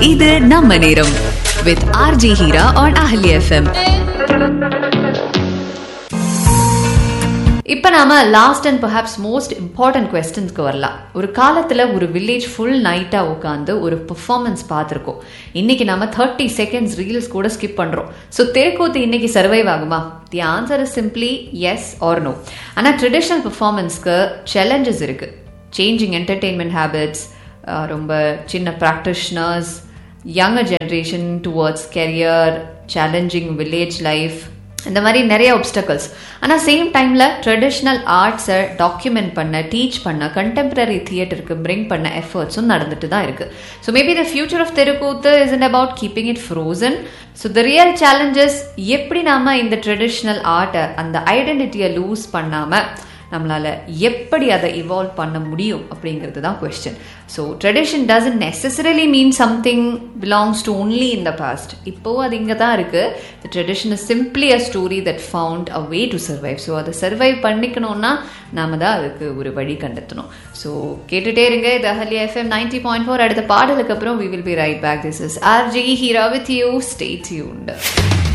இது நம்ம நேரம் with RJ Heera on Ahali FM இப்போ நாம last and perhaps most important கொஸ்டின்ஸ்க்கு வரலாம் ஒரு காலத்தில் ஒரு வில்லேஜ் ஃபுல் நைட்டாக உட்காந்து ஒரு பெர்ஃபார்மன்ஸ் பார்த்துருக்கோம் இன்னைக்கு நாம தேர்ட்டி செகண்ட்ஸ் ரீல்ஸ் கூட ஸ்கிப் பண்ணுறோம் ஸோ தெருக்கூத்து இன்னைக்கு சர்வைவ் ஆகுமா the answer is simply yes or no ஆனால் ட்ரெடிஷ்னல் பெர்ஃபார்மன்ஸ்க்கு சேலஞ்சஸ் இருக்கு சேஞ்சிங் என்டர்டெயின்மெண்ட் ஹேபிட்ஸ் ரொம்ப சின்ன practitioners younger generation towards career challenging village life இந்த மாதிரி நிறைய ஒப்ஸ்டக்கல்ஸ் ஆனால் சேம் டைமில் ட்ரெடிஷ்னல் ஆர்ட்ஸை டாக்குமெண்ட் பண்ண டீச் பண்ண கண்டெம்பரரி தியேட்டருக்கு பிரிங் பண்ண எஃபர்ட்ஸும் நடந்துட்டு தான் இருக்குது so maybe the future of Therukoothu is in about keeping it frozen so the real challenges எப்படி நாம இந்த ட்ரெடிஷ்னல் ஆர்ட்டை அந்த ஐடென்டிட்டியை லூஸ் பண்ணாமல் நம்மளால் எப்படி அதை இவால்வ் பண்ண முடியும் அப்படிங்கிறது தான் question so tradition doesn't necessarily mean something belongs to only in the past இப்போவும் அது இங்கே தான் இருக்குது the tradition is simply a story that found a way to survive so அதை சர்வைவ் பண்ணிக்கணும்னா நாம தான் அதுக்கு ஒரு வழி கണ്ടെத்தணும் ஸோ கேட்டுட்டே இருங்க இது Ahalya FM ninety point four அடுத்த பாடலுக்கு அப்புறம் we will be right back this is R J Heera with you stay tuned